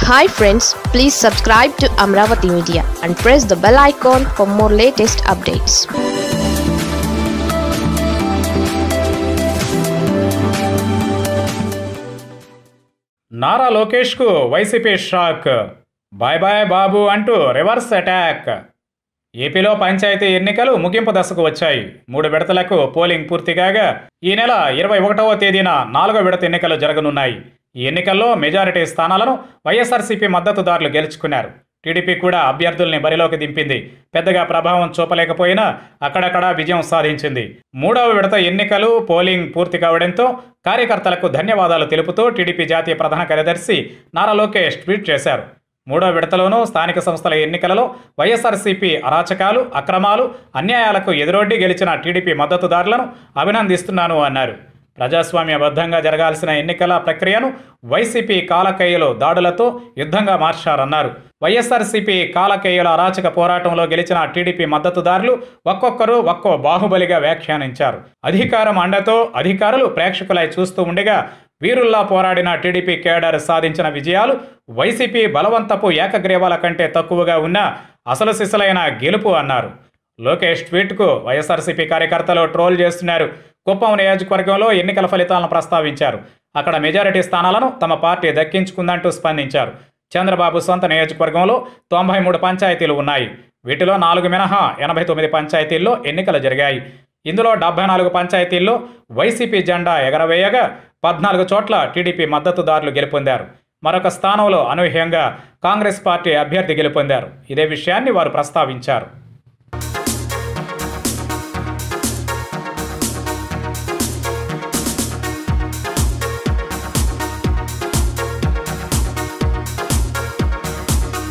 hi friends please subscribe to Amaravati media and press the bell icon for more latest updates Nara లోకేష్కు YCP shock bye bye Babu అంటూ reverse attack ఏపీలో పంచాయతీ ఎన్నికలు ముగింపు దశకు వచ్చాయి మూడు విడతలకు పోలింగ్ పూర్తి కాగా ఈ నెల ఇరవై ఒకటవ తేదీన నాలుగో విడత ఎన్నికలు జరగనున్నాయి ఈ ఎన్నికల్లో మెజారిటీ స్థానాలను వైఎస్ఆర్సీపీ మద్దతుదారులు గెలుచుకున్నారు టీడీపీ కూడా అభ్యర్థుల్ని బరిలోకి దింపింది పెద్దగా ప్రభావం చూపలేకపోయినా అక్కడక్కడ విజయం సాధించింది మూడవ విడత ఎన్నికలు పోలింగ్ పూర్తి కావడంతో కార్యకర్తలకు ధన్యవాదాలు తెలుపుతూ టీడీపీ జాతీయ ప్రధాన కార్యదర్శి నారా లోకేష్ ట్వీట్ చేశారు మూడో విడతలోనూ స్థానిక సంస్థల ఎన్నికలలో వైఎస్ఆర్సీపీ అరాచకాలు అక్రమాలు అన్యాయాలకు ఎదురొడ్డి గెలిచిన టీడీపీ మద్దతుదారులను అభినందిస్తున్నాను అన్నారు ప్రజాస్వామ్యబద్ధంగా జరగాల్సిన ఎన్నికల ప్రక్రియను వైసీపీ కాలకయ్యలు దాడులతో యుద్ధంగా మార్చారన్నారు వైఎస్ఆర్సీపీ కాలకేయుల అరాచక పోరాటంలో గెలిచిన టీడీపీ మద్దతుదారులు ఒక్కొక్కరు ఒక్కో బాహుబలిగా వ్యాఖ్యానించారు అధికారం అండతో అధికారులు ప్రేక్షకులై చూస్తూ ఉండగా వీరుల్లా పోరాడిన టీడీపీ కేడర్ సాధించిన విజయాలు వైసీపీ బలవంతపు ఏకగ్రీవాల కంటే తక్కువగా ఉన్న అసలు సిసలైన గెలుపు అన్నారు లోకేష్ ట్వీట్కు వైఎస్ఆర్సీపీ కార్యకర్తలు ట్రోల్ చేస్తున్నారు కుప్పం నియోజకవర్గంలో ఎన్నికల ఫలితాలను ప్రస్తావించారు అక్కడ మెజారిటీ స్థానాలను తమ పార్టీ దక్కించుకుందంటూ స్పందించారు చంద్రబాబు సొంత నియోజకవర్గంలో తొంభై మూడు పంచాయతీలు ఉన్నాయి వీటిలో నాలుగు మినహా ఎనభై తొమ్మిది పంచాయతీల్లో ఎన్నికలు జరిగాయి ఇందులో డెబ్బై నాలుగు పంచాయతీల్లో వైసీపీ జెండా ఎగరవేయగా పద్నాలుగు చోట్ల టీడీపీ మద్దతుదారులు గెలుపొందారు మరొక స్థానంలో అనూహ్యంగా కాంగ్రెస్ పార్టీ అభ్యర్థి గెలుపొందారు ఇదే విషయాన్ని వారు ప్రస్తావించారు